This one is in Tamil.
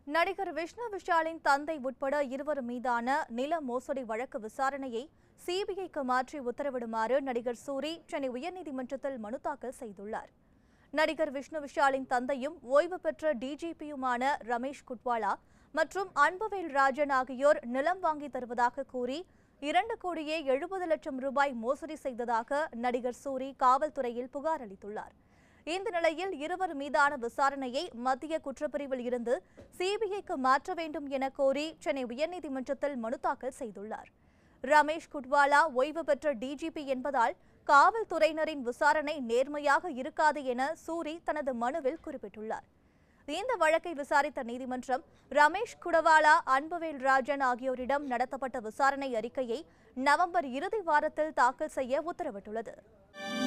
நடிகர் விஷ்ணு விஷாலின் தந்தை உட்பட இருவர் மீதான நில மோசடி வழக்கு விசாரணையை சிபிஐக்கு மாற்றி உத்தரவிடுமாறு நடிகர் சூரி சென்னை உயர்நீதிமன்றத்தில் மனு தாக்கல் செய்துள்ளார் நடிகர் விஷ்ணு விஷாலின் தந்தையும் ஓய்வு பெற்ற டிஜிபியுமான ரமேஷ் குட்வாலா மற்றும் அன்புவேல் ராஜன் ஆகியோர் நிலம் வாங்கி தருவதாக கூறி இரண்டு கோடியே எழுபது லட்சம் ரூபாய் மோசடி செய்ததாக நடிகர் சூரி காவல்துறையில் புகார் அளித்துள்ளார் இந்த நிலையில் இருவர் மீதான விசாரணையை மத்திய குற்றப்பிரிவில் இருந்து சிபிஐக்கு மாற்ற வேண்டும் என கோரி சென்னை உயர்நீதிமன்றத்தில் மனு தாக்கல் செய்துள்ளார் ரமேஷ் குட்வாலா ஓய்வு பெற்ற டிஜிபி என்பதால் காவல்துறையினரின் விசாரணை நேர்மையாக இருக்காது என சூரி தனது மனுவில் குறிப்பிட்டுள்ளார் இந்த வழக்கை விசாரித்த நீதிமன்றம் ரமேஷ் குடவாலா அன்புவேல் ராஜன் ஆகியோரிடம் நடத்தப்பட்ட விசாரணை அறிக்கையை நவம்பர் இறுதி வாரத்தில் தாக்கல் செய்ய உத்தரவிட்டுள்ளது